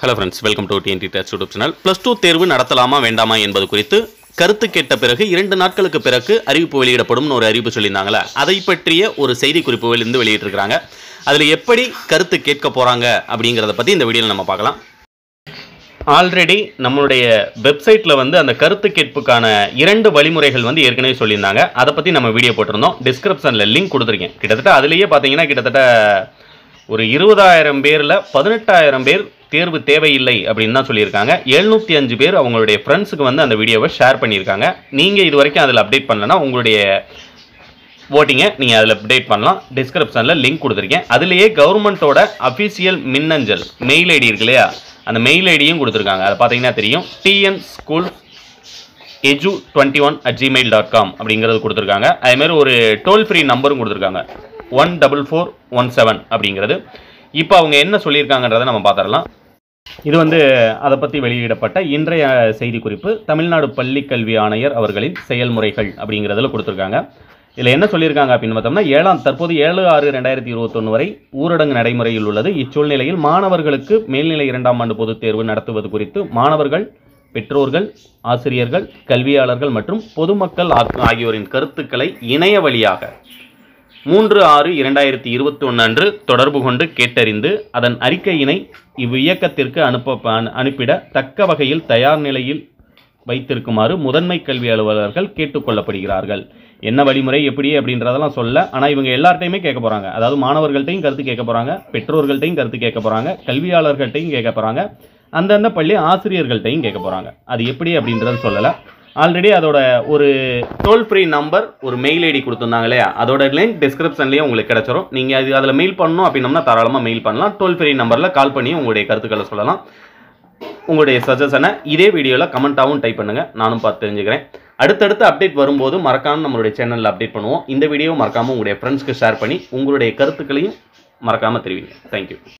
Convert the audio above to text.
hello friends welcome to TNT test YouTube channel plus two தேர்வு நடத்தலாமா வேண்டாமா என்பது குறித்து கருத்து கேட்ட பிறகு இரண்டு நாட்களுக்கு பிறகு அறிவிப்பு வெளியிடப்படும்னு ஒரு அறிவிப்பு சொல்லியிருந்தாங்களே அதை பற்றிய ஒரு செய்தி குறிப்பு வெளியிருந்து வெளியிட்டிருக்கிறாங்க அதில் எப்படி கருத்து கேட்க போகிறாங்க அப்படிங்கிறத பற்றி இந்த வீடியோவில் நம்ம பார்க்கலாம் ஆல்ரெடி நம்மளுடைய வெப்சைட்டில் வந்து அந்த கருத்து கேட்புக்கான இரண்டு வழிமுறைகள் வந்து ஏற்கனவே சொல்லியிருந்தாங்க அதை பற்றி நம்ம வீடியோ போட்டிருந்தோம் டிஸ்கிரிப்ஷனில் லிங்க் கொடுத்துருக்கேன் கிட்டத்தட்ட அதுலேயே பார்த்தீங்கன்னா கிட்டத்தட்ட ஒரு இருபதாயிரம் பேரில் பதினெட்டாயிரம் பேர் தேர்வு தேவையில்லை அப்படின்னு தான் சொல்லியிருக்காங்க எழுநூற்றி அஞ்சு பேர் அவங்களுடைய ஃப்ரெண்ட்ஸுக்கு வந்து அந்த வீடியோவை ஷேர் பண்ணியிருக்காங்க நீங்கள் இது வரைக்கும் அதில் அப்டேட் பண்ணலன்னா உங்களுடைய ஓட்டிங்கை நீங்கள் அதில் அப்டேட் பண்ணலாம் டிஸ்கிரிப்ஷனில் லிங்க் கொடுத்துருக்கேன் அதுலேயே கவர்மெண்ட்டோட அஃபிஷியல் மின்னஞ்சல் மெயில் ஐடி இருக்கு இல்லையா அந்த மெயில் ஐடியும் கொடுத்துருக்காங்க அதை பார்த்தீங்கன்னா தெரியும் TN school edu twenty one at Gmail dot com அப்படிங்கிறது கொடுத்துருக்காங்க அதேமாதிரி ஒரு டோல் ஃப்ரீ நம்பரும் கொடுத்துருக்காங்க one double four one seven அப்படிங்கிறது இப்போ அவங்க என்ன சொல்லியிருக்காங்கன்றதை நம்ம பார்த்துடலாம் இது வந்து அதை பற்றி வெளியிடப்பட்ட இன்றைய செய்திக்குறிப்பு தமிழ்நாடு பள்ளிக் கல்வி ஆணையர் அவர்களின் செயல்முறைகள் அப்படிங்கிறதுல கொடுத்துருக்காங்க இதில் என்ன சொல்லியிருக்காங்க அப்படின்னு பார்த்தோம்னா ஏழாம் தற்போது ஏழு ஆறு ரெண்டாயிரத்தி இருபத்தொன்று வரை ஊரடங்கு நடைமுறையில் உள்ளது இச்சூழ்நிலையில் மாணவர்களுக்கு மேல்நிலை இரண்டாம் ஆண்டு பொதுத் தேர்வு நடத்துவது குறித்து மாணவர்கள் பெற்றோர்கள் ஆசிரியர்கள் கல்வியாளர்கள் மற்றும் பொதுமக்கள் ஆ- ஆகியோரின் கருத்துக்களை இணைய வழியாக மூன்று ஆறு இரண்டாயிரத்தி இருபத்தி ஒன்று அன்று தொடர்பு கொண்டு கேட்டறிந்து அதன் அறிக்கையினை இவ்வியக்கத்திற்கு அனுப்ப அனு- அனுப்பிட தக்க வகையில் தயார் நிலையில் வைத்திருக்குமாறு முதன்மை கல்வி அலுவலர்கள் கேட்டுக்கொள்ளப்படுகிறார்கள் என்ன வழிமுறை எப்படி அப்படின்றதெல்லாம் சொல்ல ஆனால் இவங்க எல்லார்ட்டையுமே கேட்க போகிறாங்க அதாவது மாணவர்கள்ட்டையும் கருத்து கேட்க போகிறாங்க பெற்றோர்கள்ட்டையும் கருத்து கேட்க போகிறாங்க கல்வியாளர்கள்ட்டையும் கேட்க போகிறாங்க அந்தந்த பள்ளி ஆசிரியர்கள்ட்டையும் கேட்க போகிறாங்க அது எப்படி அப்படின்றது சொல்லலை ஆல்ரெடி அதோட ஒரு டோல் ஃப்ரீ நம்பர் ஒரு மெயில் ஐடி கொடுத்துருந்தாங்க இல்லையா அதோட லிங்க் டிஸ்கிரிப்ஷன்லேயே உங்களுக்கு கிடச்சிரும் நீங்கள் அது அதில் மெயில் பண்ணணும் அப்படின்னம்னா தாராளமாக மெயில் பண்ணலாம் டோல் ஃப்ரீ நம்பரில் கால் பண்ணி உங்களுடைய கருத்துக்களை சொல்லலாம் உங்களுடைய சஜஷனை இதே வீடியோவில் கமெண்ட்டாகவும் டைப் பண்ணுங்கள் நானும் பார்த்து தெரிஞ்சுக்கிறேன் அடுத்தடுத்து அப்டேட் வரும்போது மறக்காமல் நம்மளுடைய சேனலில் அப்டேட் பண்ணுவோம் இந்த வீடியோ மறக்காமல் உங்களுடைய ஃப்ரெண்ட்ஸ்க்கு ஷேர் பண்ணி உங்களுடைய கருத்துக்களையும் மறக்காமல் தெரிவிங்க தேங்க்யூ